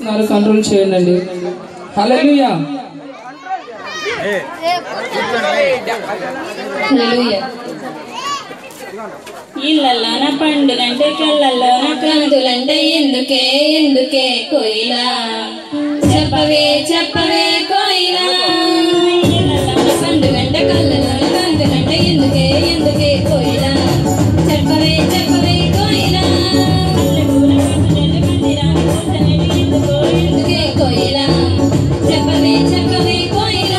ఉన్నారు కంట్రోల్ చేయండి హల్లెలూయా ఇళ్ళల్లోన పండుగంటే కళ్ళల్లోన కాంతులంటే ఎందుకే ఎందుకే కోయిలా చెప్పవే చెప్పవే కోయిలా ఇళ్ళల్లోన పండుగంటే కళ్ళల్లోన కాంతులంటే ఎందుకే ఎందుకే కోయిలా చెప్పవే చెప్పవే కోయిలా పల్లెటూరు పట్టుదల మందిరాన్ని కూర్చొని ఎందుకో ఎందుకే కోయిలా చెప్పవే చెప్పవే కోయిలా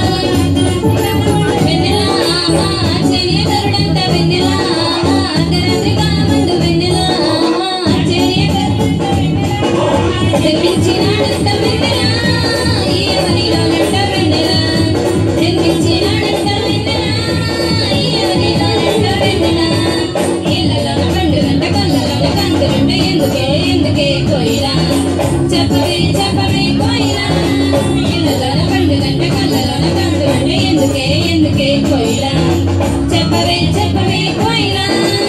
వెన్నెలా ఆశ్చర్యకరుడంత వెన్నెలా అర్ధరాత్రి కాలమందు వెన్నెలా ఆశ్చర్యకరుడంత వెన్నెలా జన్మించినాడంత వెన్నెలా ఈ అవనిలోనంట వెన్నెలా జన్మించినాడంత వెన్నెలా ఈ అవనిలోనంట వెన్నెలా ఇళ్ళలో పండుగంట కళ్ళలోన కందులంట ఎందుకే ఎందుకే కోయిలా చెప్పవే చెప్పవే కోయిలా ఇళ్ళలోన పండుగంట కళ్ళలోన కందులంట ఎందుకే ఎందుకే కోయిలా చెప్పవే చెప్పవే కోయిలా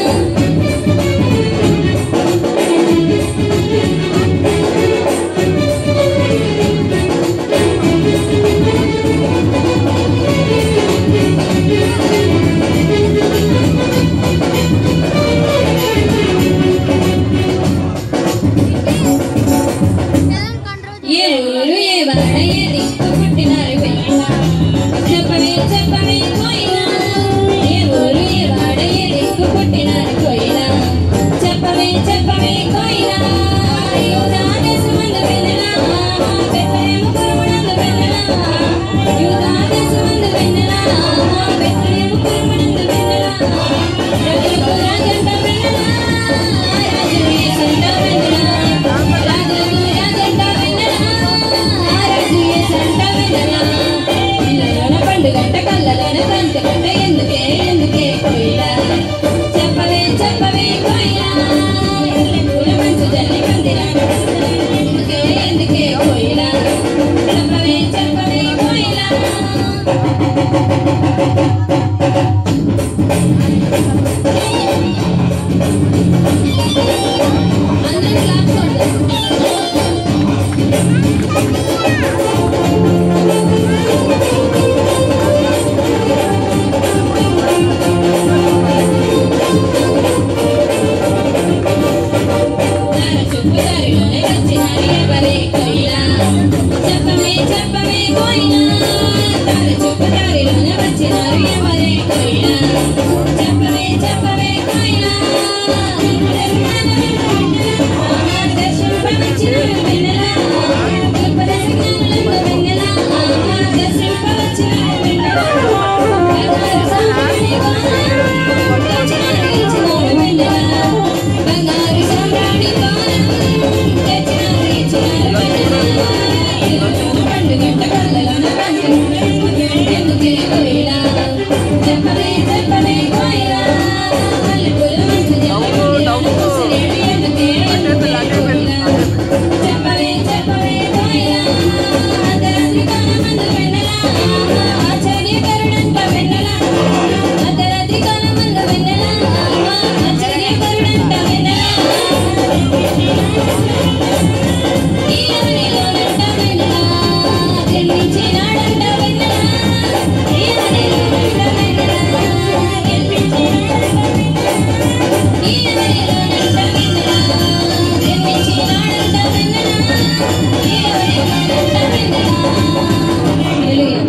ఏ ఊరు ఏ వాడ ఏ దిక్కు పుట్టినారు వెళ్ళినా చెప్పవే చెప్పవే కోయినా ఏ ఊరు ఏ వాడ ఏ దిక్కు పుట్టినారు కోయినా చెప్పవే చెప్పవే కోయినా యూదా దేశమందు వెన్నెలా బెత్లెహేము కురుమునందు వెన్నెలా యూదా దేశమందు వెన్నెలా బెత్లెహేము కురుమునందు వెన్నెలా రాజులకు రాజంట వెన్నెలా రాజు యేసంట వెన్నెలా రాజులకు రాజంట వెన్నెలా రాజు యేసంట వెన్నెలా ఇళ్ళలోన పండుగంట కళ్ళలోన కంచులంట ఎందుకే ఎందుకే కోయిలా చెప్పవే చెప్పవే కోయిలా పూల మంచు జల్లి మందిరాన్ని ఎందుకే ఎందుకే కోయిలా చెప్పవే చెప్పవే కోయిలా అందరూ క్లాప్స్ కొడతారు దార చూపు దారిలోనే వచ్చినారు ఎవరే కోయిలా చెప్పవే చెప్పవే కోయిలా దార చూపు దారిలోనే వచ్చినారు ఎవరే కోయిలా చెప్పవే చెప్పవే కోయిలా దర్శనం వచ్చినారు వెన్నెలా గొప్పదశ జ్ఞానులకు వెన్నెలా దర్శనం వచ్చినారు వెన్నెలా బంగారు సాంబ్రాణి కోన తెచ్చినారు ఇచ్చినారు వెన్నెలా బంగారు సాంబ్రాణి కోన తెచ్చినారు ఇచ్చినారు వెన్నెలా పండుగంట కళ్ళలోన పండుగ ఎందుకే కోయిలా చెప్పవే చెప్పవే కోయిలా పల్లెపూల మంచు జల్లి కుసిరేడు ఎందుకే ఎందుకే కోయిలా చెప్పవే చెప్పవే కోయిలా అర్ధరాత్రి కాలమందు వెన్నెలా ఆశ్చర్యకరుడంట వెన్నెలా అర్ధరాత్రి కాలమందు వెన్నెలా ఆశ్చర్యకరుడంట వెన్నెలా ఈ అవనిలోనంట వెన్నెలా జన్మించినాడంట వెన్నెలా ఈ అవనిలోనంట వెన్నెలా జన్మించినాడంట ఈ అవనిలోనంట వెన్నెలా జన్మించినాడంట వెన్నెలా ఈ అవనిలోనంట వెన్నెలా హల్లెలూయా